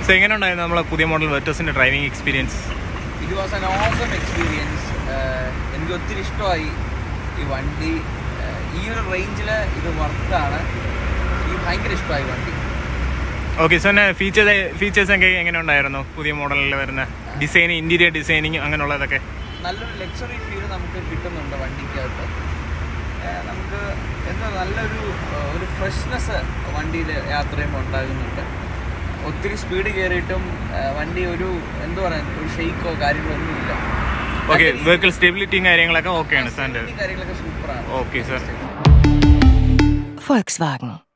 So എങ്ങനെ ഉണ്ടായിരുന്നു നമ്മളെ പുതിയ മോഡൽ വെർട്ടസിന്റെ driving experience it was an awesome experience എനിക്ക് ഒത്തിരി ഇഷ്ടമായി ഈ വണ്ടി ആഹ് ഈ ഒരു റേഞ്ചിൽ ഇത് വർത്താണ് ഈ ഭയങ്കര ഇഷ്ടമായി വണ്ടി ഓക്കെ സോ എന്നെ ഫീച്ചേഴ്സ് ഫീച്ചേഴ്സ് ഒക്കെ എങ്ങനെ ഉണ്ടായിരുന്നു പുതിയ മോഡലിൽ വരുന്ന ഡിസൈൻ ഇന്റീരിയർ ഡിസൈനിങ് അങ്ങനെയുള്ളതൊക്കെ നല്ലൊരു ലക്ഷറി ഫീൽ നമുക്ക് കിട്ടുന്നുണ്ട് വണ്ടിക്കകത്ത് ആഹ് നമുക്ക് എന്താ നല്ലൊരു ആഹ് ഒരു ഫ്രഷ്നെസ് വണ്ടിയിൽ യാത്ര ചെയ്യുമ്പോൾ ഉണ്ടാകുന്നുണ്ട് ഒത്തിരി സ്പീഡ് കയറിയിട്ടും ആഹ് വണ്ടി ഒരു എന്താ പറയുക ഒരു ഷെയ്ക്കോ കാര്യങ്ങളോ ഒന്നുമില്ല ഓക്കെ വെഹിക്കിൾ സ്റ്റെബിലിറ്റിയും കാര്യങ്ങളൊക്കെ ഓക്കെയാണ് സാറിൻ്റെ കാര്യങ്ങളൊക്കെ സൂപ്പറാണ് ഓക്കെ സാർ Volkswagen.